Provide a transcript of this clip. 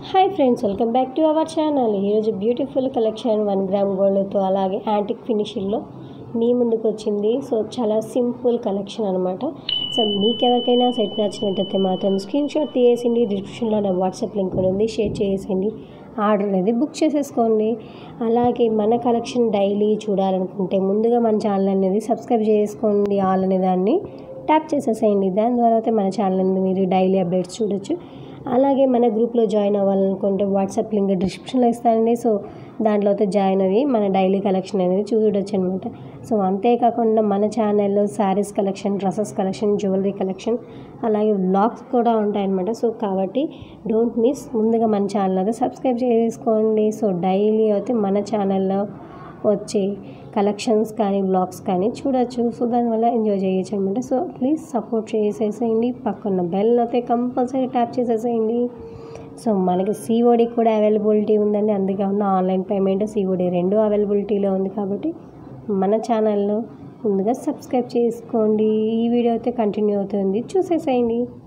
hi friends welcome back to our channel ఈరోజు beautiful collection one gram గోల్డ్తో అలాగే antique ఫినిషింగ్లో మీ ముందుకు వచ్చింది సో చాలా సింపుల్ కలెక్షన్ అనమాట సో మీకు ఎవరికైనా సెట్ నచ్చినట్టయితే మాత్రం స్క్రీన్ షాట్ తీసేసింది డిస్క్రిప్షన్లో నా వాట్సాప్ లింక్ కూడా ఉంది షేర్ చేసేయండి ఆర్డర్ అనేది బుక్ చేసేసుకోండి అలాగే మన కలెక్షన్ డైలీ చూడాలనుకుంటే ముందుగా మన ఛానల్ అనేది సబ్స్క్రైబ్ చేసుకోండి ఆల్ అనే దాన్ని ట్యాప్ చేసేసేయండి దాని ద్వారా అయితే మన ఛానల్ అనేది మీరు డైలీ అప్డేట్స్ చూడొచ్చు అలాగే మన గ్రూప్లో జాయిన్ అవ్వాలనుకుంటే వాట్సాప్ లింక్ డిస్క్రిప్షన్లో ఇస్తానండి సో దాంట్లో అయితే జాయిన్ అయ్యి మన డైలీ కలెక్షన్ అనేది చూడొచ్చు అనమాట సో అంతేకాకుండా మన ఛానల్లో saris collection dresses collection jewellery collection అలాగే వ్లాగ్స్ కూడా ఉంటాయన్నమాట సో కాబట్టి డోంట్ మిస్ ముందుగా మన ఛానల్ అయితే సబ్స్క్రైబ్ చేసుకోండి సో డైలీ అయితే మన ఛానల్లో వచ్చే కలెక్షన్స్ కానీ బ్లాగ్స్ కానీ చూడొచ్చు సో దానివల్ల ఎంజాయ్ చేయొచ్చు అనమాట సో ప్లీజ్ సపోర్ట్ చేసేసేయండి పక్కన బెల్ అయితే కంపల్సరీ ట్యాప్ చేసేసేయండి సో మనకి సిఓడి కూడా అవైలబిలిటీ ఉందండి అందుకే ఉన్న ఆన్లైన్ పేమెంట్ సిఓడి రెండు అవైలబిలిటీలో ఉంది కాబట్టి మన ఛానల్లో ముందుగా సబ్స్క్రైబ్ చేసుకోండి ఈ వీడియో అయితే కంటిన్యూ అవుతుంది చూసేసేయండి